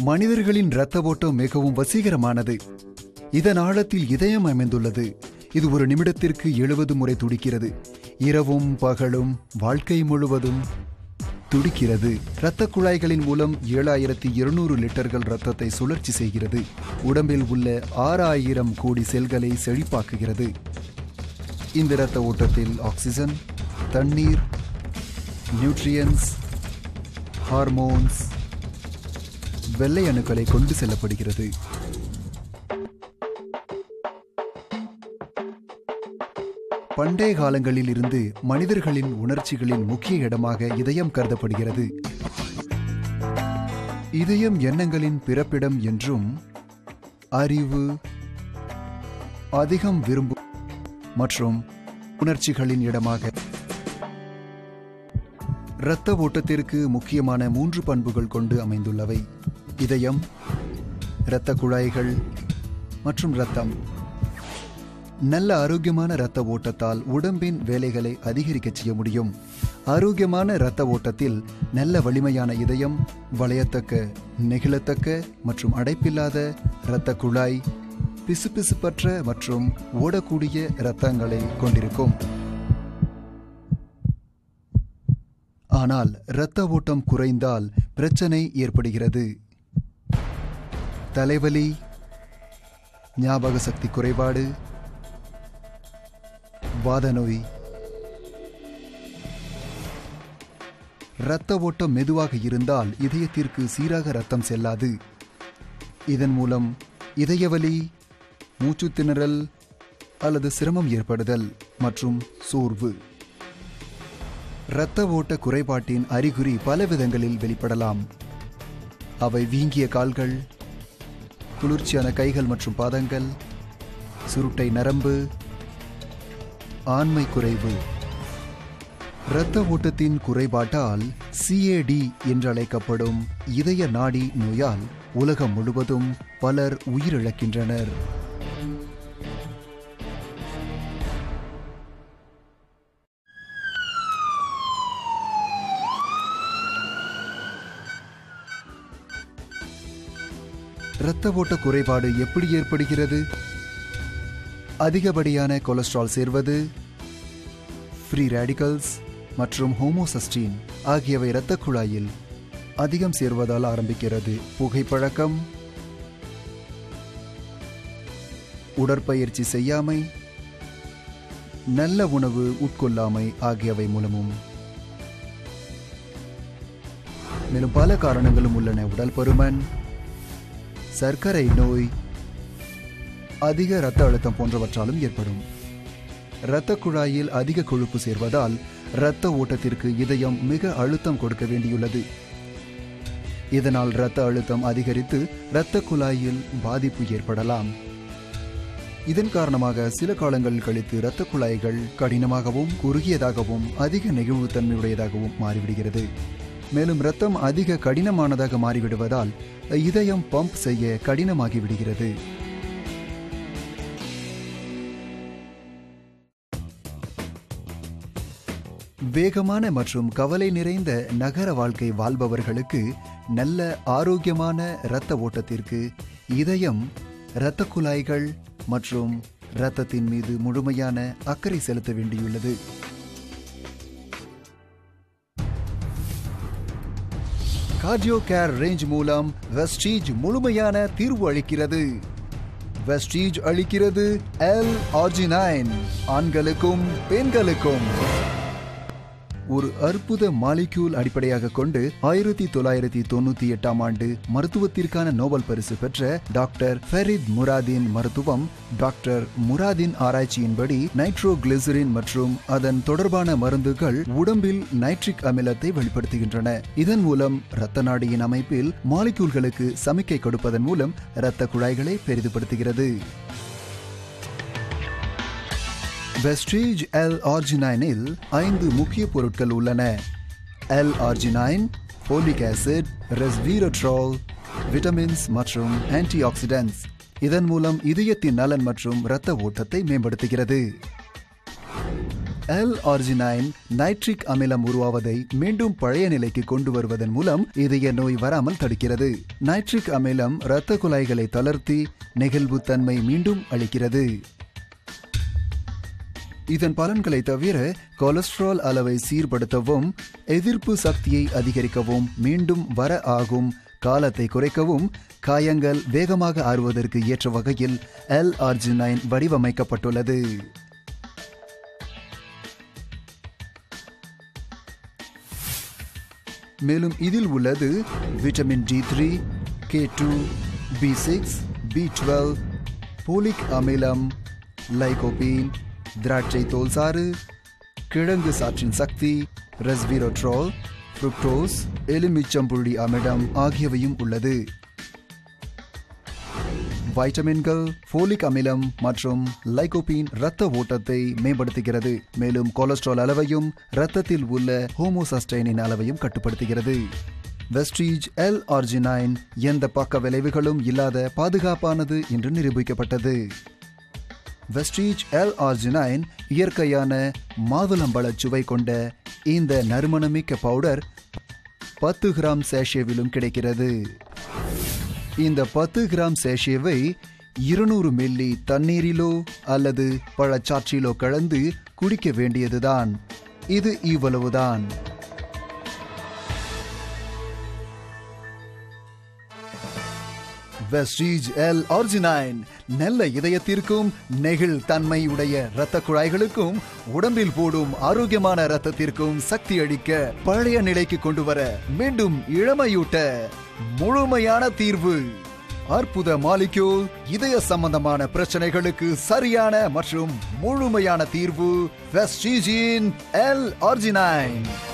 மனிதர்களின் இரத்த ஓட்டம் மிகவும் வசீகரமானது இதன் ஆழத்தில் இதயம் அமைந்துள்ளது இது ஒரு நிமிடத்திற்கு எழுபது முறை துடிக்கிறது இரவும் பகலும் வாழ்க்கை முழுவதும் துடிக்கிறது இரத்த குழாய்களின் மூலம் ஏழாயிரத்தி இருநூறு லிட்டர்கள் இரத்தத்தை சுழற்சி செய்கிறது உடம்பில் உள்ள ஆறாயிரம் கோடி செல்களை செழிப்பாக்குகிறது இந்த இரத்த ஓட்டத்தில் ஆக்சிஜன் தண்ணீர் நியூட்ரியன்ஸ் ஹார்மோன்ஸ் வெள்ளை அணுக்களை கொண்டு செல்லப்படுகிறது பண்டைய காலங்களில் இருந்து மனிதர்களின் உணர்ச்சிகளின் முக்கிய இடமாக இதயம் கருதப்படுகிறது இதயம் எண்ணங்களின் பிறப்பிடம் என்றும் அறிவு அதிகம் விரும்பும் மற்றும் உணர்ச்சிகளின் இடமாக இரத்த ஓட்டத்திற்கு முக்கியமான மூன்று பண்புகள் கொண்டு அமைந்துள்ளவை இதயம் இரத்த குழாய்கள் மற்றும் இரத்தம் நல்ல ஆரோக்கியமான இரத்த ஓட்டத்தால் உடம்பின் வேலைகளை அதிகரிக்க செய்ய முடியும் ஆரோக்கியமான இரத்த ஓட்டத்தில் நல்ல வலிமையான இதயம் வளையத்தக்க நெகிழத்தக்க மற்றும் அடைப்பில்லாத இரத்த குழாய் பிசுபிசுப்பற்ற மற்றும் ஓடக்கூடிய இரத்தங்களை கொண்டிருக்கும் ஆனால் இரத்த ஓட்டம் குறைந்தால் பிரச்சனை ஏற்படுகிறது தலைவலி ஞாபக சக்தி குறைபாடு வாத நோய் இரத்த ஓட்டம் மெதுவாக இருந்தால் இதயத்திற்கு சீராக ரத்தம் செல்லாது இதன் மூலம் இதயவலி மூச்சு திணறல் அல்லது சிரமம் ஏற்படுதல் மற்றும் சோர்வு இரத்த ஓட்ட குறைபாட்டின் அறிகுறி பல விதங்களில் வெளிப்படலாம் அவை வீங்கிய கால்கள் குளிர்ச்சியான கைகள் மற்றும் பாதங்கள் சுருட்டை நரம்பு ஆண்மை குறைவு இரத்த ஓட்டத்தின் குறைபாட்டால் சிஏடி என்றழைக்கப்படும் இதய நாடி நோயால் உலகம் முழுவதும் பலர் உயிரிழக்கின்றனர் இரத்த ஓட்ட குறைபாடு எப்படி ஏற்படுகிறது அதிகப்படியான கொலஸ்ட்ரால் சேர்வது ஃப்ரீ ரேடிகல்ஸ் மற்றும் ஹோமோசஸ்டீன் ஆகியவை இரத்த குழாயில் அதிகம் சேர்வதால் ஆரம்பிக்கிறது புகைப்பழக்கம் உடற்பயிற்சி செய்யாமை நல்ல உணவு உட்கொள்ளாமை ஆகியவை மூலமும் மேலும் பல காரணங்களும் உள்ளன உடல் பருமன் சர்க்கரை நோய் அதிக இரத்த அழுத்தம் போன்றவற்றாலும் ஏற்படும் இரத்த குழாயில் அதிக கொழுப்பு சேர்வதால் இரத்த ஓட்டத்திற்கு இதயம் மிக அழுத்தம் கொடுக்க வேண்டியுள்ளது இதனால் இரத்த அழுத்தம் அதிகரித்து இரத்த குழாயில் பாதிப்பு ஏற்படலாம் இதன் காரணமாக சில காலங்கள் கழித்து இரத்த குழாய்கள் கடினமாகவும் குறுகியதாகவும் அதிக நெகிழ்வுத்தன்மையுடையதாகவும் மாறிவிடுகிறது மேலும் இரத்தம் அதிக கடினமானதாக மாறிவிடுவதால் இதயம் பம்ப் செய்ய கடினமாகி விடுகிறது வேகமான மற்றும் கவலை நிறைந்த நகர வாழ்க்கை வாழ்பவர்களுக்கு நல்ல ஆரோக்கியமான இரத்த ஓட்டத்திற்கு இதயம் இரத்த குழாய்கள் மற்றும் இரத்தத்தின் மீது முழுமையான அக்கறை செலுத்த வேண்டியுள்ளது கார்டியோ கேர் ரேஞ்ச் மூலம் வெஸ்டீஜ் முழுமையான தீர்வு அளிக்கிறது வெஸ்டீஜ் அளிக்கிறது எல் ஆர்ஜினைன் ஆண்களுக்கும் பெண்களுக்கும் ஒரு அற்புத மாலிக்யூல் அடிப்படையாக கொண்டு ஆயிரத்தி தொள்ளாயிரத்தி தொண்ணூத்தி எட்டாம் ஆண்டு மருத்துவத்திற்கான நோபல் பரிசு பெற்ற டாக்டர் ஃபெரித் முராதின் மருத்துவம் டாக்டர் முராதின் ஆராய்ச்சியின்படி நைட்ரோகிளிசரின் மற்றும் அதன் தொடர்பான மருந்துகள் உடம்பில் நைட்ரிக் அமிலத்தை வெளிப்படுத்துகின்றன இதன் மூலம் இரத்த நாடியின் அமைப்பில் மாலிக்யூல்களுக்கு சமிக்கை கொடுப்பதன் மூலம் இரத்த குழாய்களை பெரிதுபடுத்துகிறது வெஸ்டேஜ் எல் ஆர்ஜினைனில் ஐந்து முக்கிய பொருட்கள் உள்ளன L arginine folic acid resveratrol vitamins மற்றும் ஆன்டி ஆக்சிடென்ட்ஸ் இதன் மூலம் இதயத்தின் நலன் மற்றும் இரத்த ஓட்டத்தை மேம்படுத்துகிறது எல் ஆர்ஜினைன் நைட்ரிக் அமிலம் உருவாவதை மீண்டும் பழைய நிலைக்கு கொண்டு வருவதன் மூலம் இதய நோய் வராமல் தடுக்கிறது நைட்ரிக் அமிலம் இரத்த குழாய்களை தளர்த்தி நெகிழ்வுத்தன்மை மீண்டும் அளிக்கிறது இதன் பலன்களை தவிர கொலஸ்ட்ரால் அளவை சீர்படுத்தவும் எதிர்ப்பு சக்தியை அதிகரிக்கவும் மீண்டும் வர ஆகும் காலத்தை குறைக்கவும் காயங்கள் வேகமாக ஆறுவதற்கு ஏற்ற வகையில் எல் ஆர்ஜினைன் வடிவமைக்கப்பட்டுள்ளது மேலும் இதில் உள்ளது vitamin D three K two B six B twelve folic அமிலம் லைகோபீன் திராட்சை தோல் சாறு கிழங்கு சாற்றின் சக்தி ரெஸ்விரோட்ரோல் ஃப்ருக்டோஸ் எலுமிச்சம்புள்ளி அமிலம் ஆகியவையும் உள்ளது வைட்டமின்கள் ஃபோலிக் அமிலம் மற்றும் லைகோபீன் இரத்த ஓட்டத்தை மேம்படுத்துகிறது மேலும் கொலஸ்ட்ரால் அளவையும் இரத்தத்தில் உள்ள ஹோமோசஸ்டைனின் அளவையும் கட்டுப்படுத்துகிறது வெஸ்டீஜ் எல் ஆர்ஜினைன் எந்த பக்க விளைவுகளும் இல்லாத பாதுகாப்பானது என்று நிரூபிக்கப்பட்டது வெஸ்டீஜ் எல் ஆர்ஜினைன் இயற்கையான மாதுளம்பழ சுவை கொண்ட இந்த நறுமணமிக்க பவுடர் பத்து கிராம் சேஷேவிலும் கிடைக்கிறது இந்த பத்து கிராம் சேஷேவை இருநூறு மில்லி தண்ணீரிலோ அல்லது பழச்சாற்றிலோ கலந்து குடிக்க வேண்டியதுதான் இது இவ்வளவுதான் வெஸ்டீஜ் எல் ஆர்ஜினைன் நல்ல இதயத்திற்கும் நெகிழ் தன்மை உடைய இரத்த குழாய்களுக்கும் உடம்பில் போடும் ஆரோக்கியமான இரத்தத்திற்கும் சக்தி அளிக்க பழைய நிலைக்கு கொண்டு வர மீண்டும் இளமையூட்ட முழுமையான தீர்வு அற்புத மாலிக்யூல் இதய சம்பந்தமான பிரச்சனைகளுக்கு சரியான மற்றும் முழுமையான தீர்வு வெஸ்டீஜின் எல் ஆர்ஜினைன்